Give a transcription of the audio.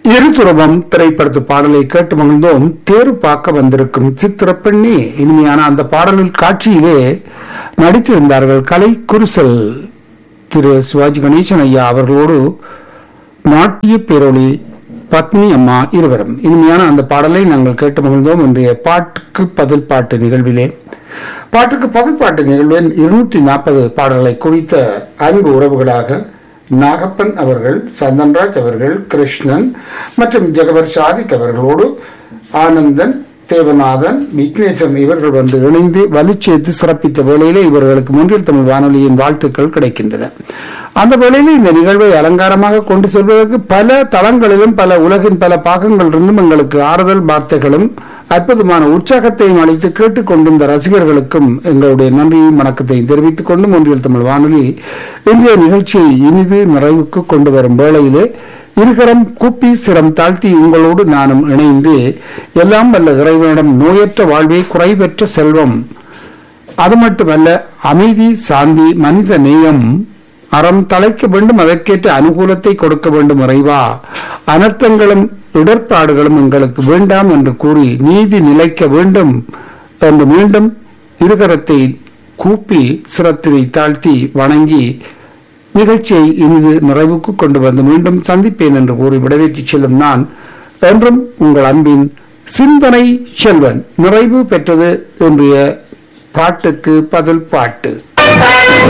இருதுறவம் திரைப்படத்து பாடலை கேட்டு மகிழ்ந்தோம் தேர் பார்க்க வந்திருக்கும் சித்திரப்பெண்ணி இனிமையான அந்த பாடலில் காட்சியிலே நடித்திருந்தார்கள் கலை குருசல் திரு சிவாஜி கணேசன் ஐயா அவர்களோடு நாட்டிய பேரொளி பத்னி அம்மா இருவரும் இனிமையான அந்த பாடலை நாங்கள் கேட்டு மகிழ்ந்தோம் இன்றைய பாட்டுக்கு பதில் பாட்டு நிகழ்விலே பாட்டுக்கு பதில் பாட்டு நிகழ்வில் இருநூற்றி நாற்பது பாடல்களை குவித்த அன்பு உறவுகளாக நாகப்பன் அவர்கள் சந்தன்ராஜ் அவர்கள் கிருஷ்ணன் மற்றும் ஜெகவர் சாதிக் அவர்களோடு ஆனந்தன் தேவநாதன் விக்னேஸ்வரன் இவர்கள் வந்து இணைந்து வலுச்சேர்த்து சிறப்பித்த வேளையிலே இவர்களுக்கு முன்றில் தமிழ் வானொலியின் வாழ்த்துக்கள் கிடைக்கின்றன அந்த வேளையில் இந்த நிகழ்வை அலங்காரமாக கொண்டு செல்வதற்கு பல தளங்களிலும் பல உலகின் பல பாகங்களிலிருந்தும் எங்களுக்கு ஆறுதல் வார்த்தைகளும் அற்புதமான உற்சாகத்தையும் அளித்து கேட்டுக்கொண்டிருந்த ரசிகர்களுக்கும் எங்களுடைய நன்றியும் வணக்கத்தையும் தெரிவித்துக் கொண்டு ஒன்றியல் தமிழ் வானொலி இன்றைய நிகழ்ச்சியை இனிது நிறைவுக்கு கொண்டு வரும் வேளையிலே இருகரம் கூப்பி சிரம் தாழ்த்தி உங்களோடு நானும் இணைந்து எல்லாம் வல்ல இறைவனிடம் நோயற்ற வாழ்வே குறைவற்ற செல்வம் அது மட்டுமல்ல அமைதி சாந்தி மனித நேயம் அறம் தலைக்க வேண்டும் அதற்கேற்ற அனுகூலத்தை கொடுக்க வேண்டும் இறைவா அனர்த்தங்களும் இடர்பாடுகளும் எங்களுக்கு வேண்டாம் என்று கூறி நீதி நிலைக்க வேண்டும் என்று மீண்டும் இருகரத்தை கூப்பி சிரத்தினை தாழ்த்தி வணங்கி நிகழ்ச்சியை இனிது நிறைவுக்கு கொண்டு வந்து மீண்டும் சந்திப்பேன் என்று கூறி விடைபெற்று செல்லும் நான் என்றும் உங்கள் அன்பின் சிந்தனை செல்வன் நிறைவு பெற்றது இன்றைய பாட்டுக்கு பதில் பாட்டு